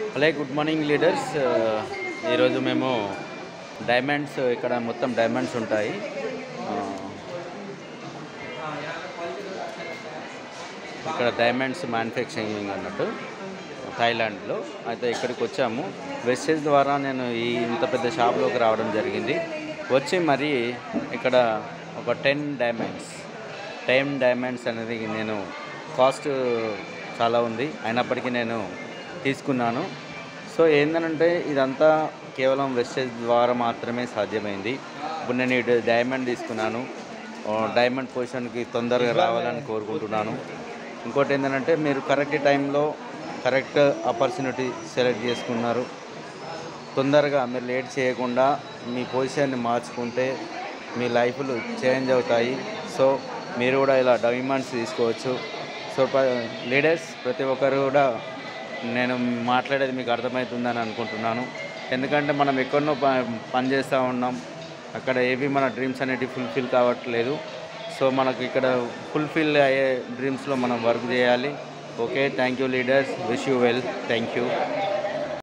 hello good morning leaders ఈరోజు మేము diamonds ఇక్కడ మొత్తం డైమండ్స్ ఉంటాయి ఆ, ఇక్కడ డైమండ్స్ మ్యానుఫ్యాక్చరింగ్ అన్నట్టు థాయిలాండ్లో అయితే ఇక్కడికి వచ్చాము వెస్టేజ్ ద్వారా నేను ఈ ఇంత పెద్ద షాప్లోకి రావడం జరిగింది వచ్చి మరి ఇక్కడ ఒక టెన్ డైమండ్స్ టెన్ డైమండ్స్ అనేది నేను కాస్ట్ చాలా ఉంది అయినప్పటికీ నేను తీసుకున్నాను సో ఏంటంటే ఇదంతా కేవలం వెస్టేజ్ ద్వారా మాత్రమే సాధ్యమైంది ఇప్పుడు నేను ఈ డైమండ్ తీసుకున్నాను ఆ, డైమండ్ పొజిషన్కి తొందరగా రావాలని కోరుకుంటున్నాను ఇంకోటి ఏంటంటే మీరు కరెక్ట్ టైంలో కరెక్ట్ ఆపర్చునిటీ సెలెక్ట్ చేసుకున్నారు తొందరగా మీరు లేట్ చేయకుండా మీ పొజిషన్ని మార్చుకుంటే మీ లైఫ్లు చేంజ్ అవుతాయి సో మీరు కూడా ఇలా డైమండ్స్ తీసుకోవచ్చు సో లీడర్స్ ప్రతి ఒక్కరు కూడా నేను మాట్లాడేది మీకు అర్థమవుతుందని అనుకుంటున్నాను ఎందుకంటే మనం ఎక్కడనో ప- పని చేస్తూ ఉన్నాం అక్కడ ఏవి మన డ్రీమ్స్ అనేటివి ఫుల్ఫిల్ కావట్లేదు సో మనకు ఇక్కడ ఫుల్ఫిల్ అయ్యే డ్రీమ్స్లో మనం వర్క్ చేయాలి okay thank you leaders wish you well thank you